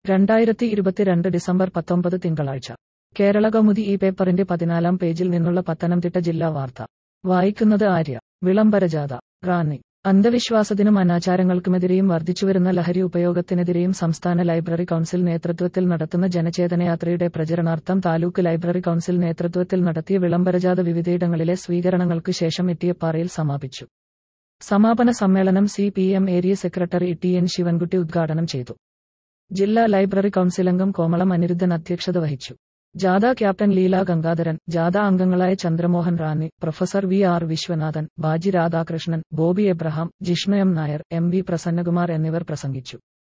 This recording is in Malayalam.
രണ്ടായിരത്തി ഇരുപത്തിരണ്ട് ഡിസംബർ പത്തൊമ്പത് തിങ്കളാഴ്ച കേരള കൗമുദി ഈ പേപ്പറിന്റെ പതിനാലാം പേജിൽ നിന്നുള്ള പത്തനംതിട്ട ജില്ലാ വാർത്ത വായിക്കുന്നത് ആര്യ വിളംബരജാഥ റാന്നി അന്ധവിശ്വാസത്തിനും അനാചാരങ്ങൾക്കുമെതിരെയും വർദ്ധിച്ചുവരുന്ന ലഹരി ഉപയോഗത്തിനെതിരെയും സംസ്ഥാന ലൈബ്രറി കൗൺസിൽ നേതൃത്വത്തിൽ നടത്തുന്ന ജനചേതനയാത്രയുടെ പ്രചരണാർത്ഥം താലൂക്ക് ലൈബ്രറി കൗൺസിൽ നേതൃത്വത്തിൽ നടത്തിയ വിളംബരജാഥ വിവിധയിടങ്ങളിലെ സ്വീകരണങ്ങൾക്കു ശേഷം ഇട്ടിയപ്പാറയിൽ സമാപിച്ചു സമാപന സമ്മേളനം C P M area secretary T N Sivankutty ഉദ്ഘാടനം ചെയ്തു ജില്ലാ ലൈബ്രറി കൗൺസിലംഗം കോമളം അനിരുദ്ധൻ അധ്യക്ഷത വഹിച്ചു ജാഥ ക്യാപ്റ്റൻ ലീല ഗംഗാധരൻ ജാഥ അംഗങ്ങളായ Chandramohan Ranni professor V R Viswanathan Baji Radhakrishnan Bobby Abraham Jishnu M Nair M V Prasannakumar എന്നിവർ പ്രസംഗിച്ചു